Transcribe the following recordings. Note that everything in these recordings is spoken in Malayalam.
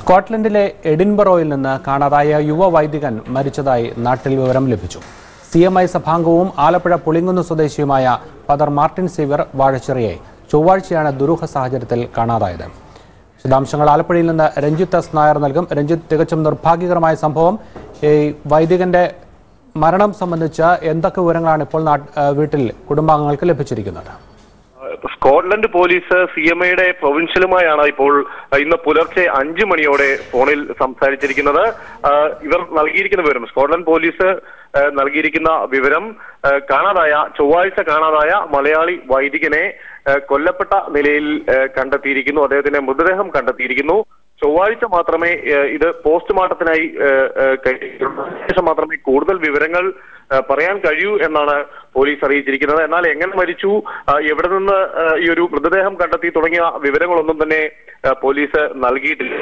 സ്കോട്ട്ലൻഡിലെ എഡിൻബറോയിൽ നിന്ന് കാണാതായ യുവ വൈദികൻ മരിച്ചതായി നാട്ടിൽ വിവരം ലഭിച്ചു സി എം ഐ സഭാംഗവും ആലപ്പുഴ പുളിങ്കുന്ന് സ്വദേശിയുമായ ഫാദർ മാർട്ടിൻ സീവർ വാഴച്ചിറയെ ചൊവ്വാഴ്ചയാണ് ദുരൂഹ സാഹചര്യത്തിൽ കാണാതായത് വിശദാംശങ്ങൾ ആലപ്പുഴയിൽ നിന്ന് രഞ്ജിത്ത് എസ് നായർ നൽകും രഞ്ജിത്ത് തികച്ചും നിർഭാഗ്യകരമായ സംഭവം ഈ വൈദികന്റെ മരണം സംബന്ധിച്ച് എന്തൊക്കെ വിവരങ്ങളാണ് ഇപ്പോൾ നാട്ട്- ഏഹ് വീട്ടിൽ കുടുംബാംഗങ്ങൾക്ക് ലഭിച്ചിരിക്കുന്നത് സ്കോട്ട്ലൻഡ് പോലീസ് സി എം ഐയുടെ പ്രൊവിൻഷ്യലുമായാണ് ഇപ്പോൾ ഇന്ന് പുലർച്ചെ അഞ്ചു മണിയോടെ ഫോണിൽ സംസാരിച്ചിരിക്കുന്നത് ആ, ഇവർ നൽകിയിരിക്കുന്ന വിവരം സ്കോട്ട്ലൻഡ് പോലീസ് ആ, നൽകിയിരിക്കുന്ന വിവരം ആ, കാണാതായ ചൊവ്വാഴ്ച കാണാതായ മലയാളി വൈദികനെ ആ, കൊല്ലപ്പെട്ട നിലയിൽ ആ, കണ്ടെത്തിയിരിക്കുന്നു അദ്ദേഹത്തിന്റെ മൃതദേഹം കണ്ടെത്തിയിരിക്കുന്നു ചൊവ്വാഴ്ച മാത്രമേ ആ, ഇത് പോസ്റ്റ്മോർട്ടത്തിനായി ആ, ആ, കഴിയുള്ളൂ. ശേഷം മാത്രമേ കൂടുതൽ വിവരങ്ങൾ ആ, പറയാൻ കഴിയൂ എന്നാണ് പോലീസ് അറിയിച്ചിരിക്കുന്നത് എന്നാൽ എങ്ങനെ മരിച്ചു ആ, എവിടെ നിന്ന് ആ, ഈ ഒരു മൃതദേഹം കണ്ടെത്തി തുടങ്ങിയ വിവരങ്ങളൊന്നും തന്നെ ആ, പോലീസ് നൽകിയിട്ടില്ല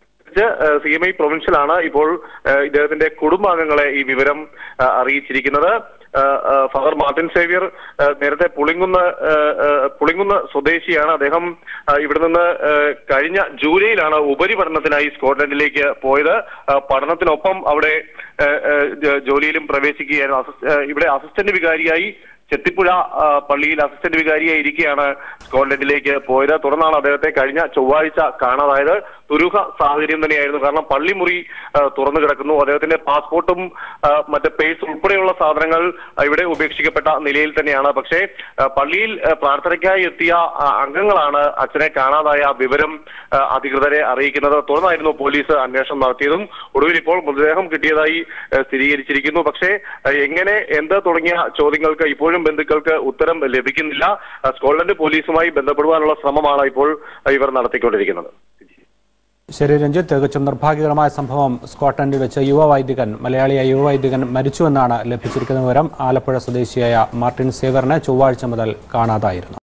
സി എം ഐ പ്രൊവിൻഷ്യലാണ് ഇപ്പോൾ ആ, ഇദ്ദേഹത്തിന്റെ കുടുംബാംഗങ്ങളെ ഈ വിവരം ആ, അറിയിച്ചിരിക്കുന്നത് ആ, ആ, ഫാദർ മാർട്ടിൻ സേവ്യർ ആ, നേരത്തെ പുളിങ്കുന്ന് ആ, ആ, പുളിങ്കുന്ന് സ്വദേശിയാണ് അദ്ദേഹം ആ, ഇവിടെ നിന്ന് ആ, കഴിഞ്ഞ ജൂലൈയിലാണ് ഉപരിപഠനത്തിനായി സ്കോട്ട്ലൻഡിലേക്ക് പോയത് ആ, പഠനത്തിനൊപ്പം അവിടെ ആ, ആ, ജ- ജോലിയിലും പ്രവേശിക്കുകയായിരുന്നു അസിസ്- ആ, ഇവിടെ അസിസ്റ്റന്റ് വികാരിയായി ചെത്തിപ്പുഴ ആ, പള്ളിയിൽ അസിസ്റ്റന്റ് വികാരിയായി ഇരിക്കെയാണ് സ്കോട്ട്ലൻഡിലേക്ക് പോയത് തുടർന്നാണ് അദ്ദേഹത്തെ കഴിഞ്ഞ ചൊവ്വാഴ്ച കാണാതായത് ദുരൂഹ സാഹചര്യം തന്നെയായിരുന്നു കാരണം പള്ളിമുറി ആ, തുറന്നു കിടക്കുന്നു അദ്ദേഹത്തിന്റെ പാസ്പോർട്ടും ആ, മറ്റ് പേഴ്സ് ഉൾപ്പെടെയുള്ള സാധനങ്ങൾ ആ, ഇവിടെ ഉപേക്ഷിക്കപ്പെട്ട നിലയിൽ തന്നെയാണ് പക്ഷേ ആ, പള്ളിയിൽ ആ, പ്രാർത്ഥനയ്ക്കായി എത്തിയ ആ, അംഗങ്ങളാണ് അച്ഛനെ കാണാതായ വിവരം ആ, അധികൃതരെ അറിയിക്കുന്നത് തുടർന്നായിരുന്നു പോലീസ് അന്വേഷണം നടത്തിയതും ഒടുവിൽ ഇപ്പോൾ മൃതദേഹം കിട്ടിയതായി ആ, സ്ഥിരീകരിച്ചിരിക്കുന്നു പക്ഷേ ആ, എങ്ങനെ എന്ത് തുടങ്ങിയ ചോദ്യങ്ങൾക്ക് ഇപ്പോഴും ബന്ധുക്കൾക്ക് ഉത്തരം ലഭിക്കുന്നില്ല ആ, സ്കോട്ട്ലൻഡ് പോലീസുമായി ബന്ധപ്പെടുവാനുള്ള ശ്രമമാണ് ഇപ്പോൾ ആ, ഇവർ നടത്തിക്കൊണ്ടിരിക്കുന്നത് ശരി രഞ്ജിത്ത് തികച്ചും നിർഭാഗ്യകരമായ സംഭവം സ്കോട്ട്ലൻഡിൽ വെച്ച് യുവ വൈദികൻ മലയാളിയായ യുവ വൈദികൻ മരിച്ചുവെന്നാണ് ലഭിച്ചിരിക്കുന്ന വിവരം ആലപ്പുഴ സ്വദേശിയായ മാർട്ടിൻ സേവറിനെ ചൊവ്വാഴ്ച മുതൽ കാണാതായിരുന്നു